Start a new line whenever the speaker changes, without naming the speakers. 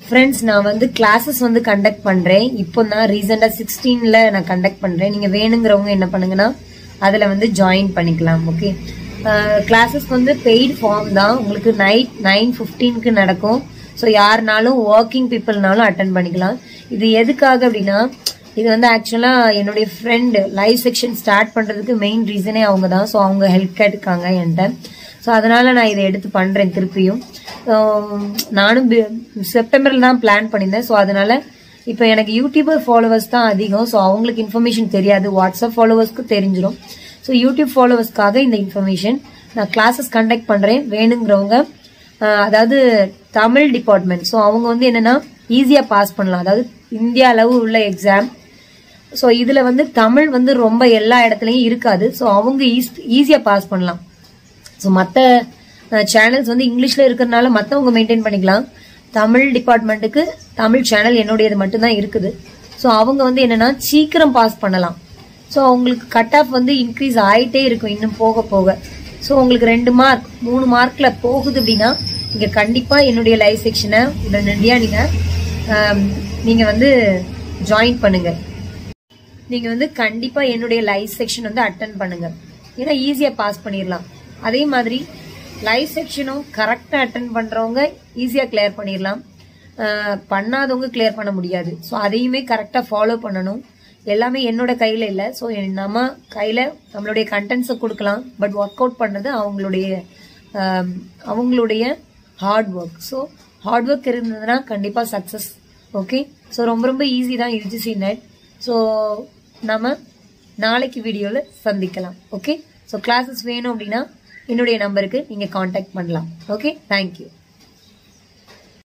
friends நான் வந்து classes வந்து கண்டக்ட் பண்றேன் இப்போ தான் ரீசெண்டா சிக்ஸ்டீன்ல நான் கண்டக்ட் பண்றேன் நீங்க வேணுங்கிறவங்க என்ன பண்ணுங்கன்னா அதுல வந்து ஜாயின் பண்ணிக்கலாம் ஓகே கிளாஸஸ் வந்து பெய்டு ஃபார்ம் தான் உங்களுக்கு நைட் நைன் ஃபிஃப்டீனுக்கு நடக்கும் ஸோ யாருனாலும் ஒர்க்கிங் பீப்புள்னாலும் அட்டன் பண்ணிக்கலாம் இது எதுக்காக அப்படின்னா இது வந்து ஆக்சுவலா என்னுடைய ஃப்ரெண்டு லைவ் செக்ஷன் ஸ்டார்ட் பண்றதுக்கு மெயின் ரீசனே அவங்க தான் ஸோ அவங்க ஹெல்ப் கேட்டுக்காங்க என்கிட்ட ஸோ அதனால நான் இதை எடுத்து பண்றேன் திருப்பியும் ஆம், நானும் செப்டம்பர்ல தான் பிளான் பண்ணியிருந்தேன் ஸோ அதனால இப்போ எனக்கு யூடியூபர் ஃபாலோவர்ஸ் தான் அதிகம் ஸோ அவங்களுக்கு இன்ஃபர்மேஷன் தெரியாது வாட்ஸ்அப் ஃபாலோவர்ஸ்க்கு தெரிஞ்சிடும் ஸோ யூடியூப் ஃபாலோவர்ஸ்க்காக இந்த இன்ஃபர்மேஷன் நான் கிளாஸஸ் கண்டக்ட் பண்றேன் வேணுங்கிறவங்க ஆஹ், அதாவது தமிழ் டிபார்ட்மெண்ட் ஸோ அவங்க வந்து என்னன்னா ஈஸியா பாஸ் பண்ணலாம் அதாவது இந்தியா அளவு உள்ள எக்ஸாம் ஸோ இதுல வந்து தமிழ் வந்து ரொம்ப எல்லா இடத்துலயும் இருக்காது ஸோ அவங்க ஈஸியா பாஸ் பண்ணலாம் ஸோ மற்ற சேனல்ஸ் வந்து இங்கிலீஷ்ல இருக்கிறதுனால மற்றவங்க மெயின்டைன் பண்ணிக்கலாம் தமிழ் டிபார்ட்மெண்ட்டுக்கு தமிழ் சேனல் என்னுடையது மட்டும்தான் இருக்குது ஸோ அவங்க வந்து என்னன்னா சீக்கிரம் பாஸ் பண்ணலாம் ஸோ அவங்களுக்கு கட் ஆஃப் வந்து இன்க்ரீஸ் ஆயிட்டே இருக்கும் இன்னும் போக போக ஸோ உங்களுக்கு ரெண்டு மார்க் மூணு மார்க்ல போகுது அப்படின்னா நீங்க கண்டிப்பா என்னுடைய லைவ் செக்ஷனை உடனடியா நீங்க ஆம், நீங்க வந்து ஜாயின் பண்ணுங்க நீங்க வந்து கண்டிப்பா என்னுடைய லைவ் செக்ஷன் வந்து அட்டன் பண்ணுங்க ஏன்னா ஈஸியா பாஸ் பண்ணிடலாம் அதே மாதிரி லைவ் செக்ஷனும் கரெக்டா அட்டன் பண்றவங்க ஈஸியா கிளியர் பண்ணிடலாம் அஹ் பண்ணாதவங்க கிளியர் பண்ண முடியாது ஸோ அதையுமே கரெக்டா ஃபாலோ பண்ணணும் எல்லாமே என்னோட கையில இல்ல ஸோ நம்ம கையில நம்மளுடைய கண்டென்ட்ஸை கொடுக்கலாம் பட் ஒர்க் அவுட் பண்றது அவங்களுடைய ஆம், அவங்களுடைய hard work so hard work இருந்ததுன்னா கண்டிப்பா சக்சஸ் ஓகே ஸோ ரொம்ப ரொம்ப ஈஸி தான் யூஜிசி நெட் ஸோ நம்ம நாளைக்கு வீடியோவில் சந்திக்கலாம் ஓகே ஸோ கிளாஸஸ் வேணும் அப்படின்னா என்னுடைய நம்பருக்கு நீங்கள் காண்டாக்ட் பண்ணலாம் ஓகே தேங்க்யூ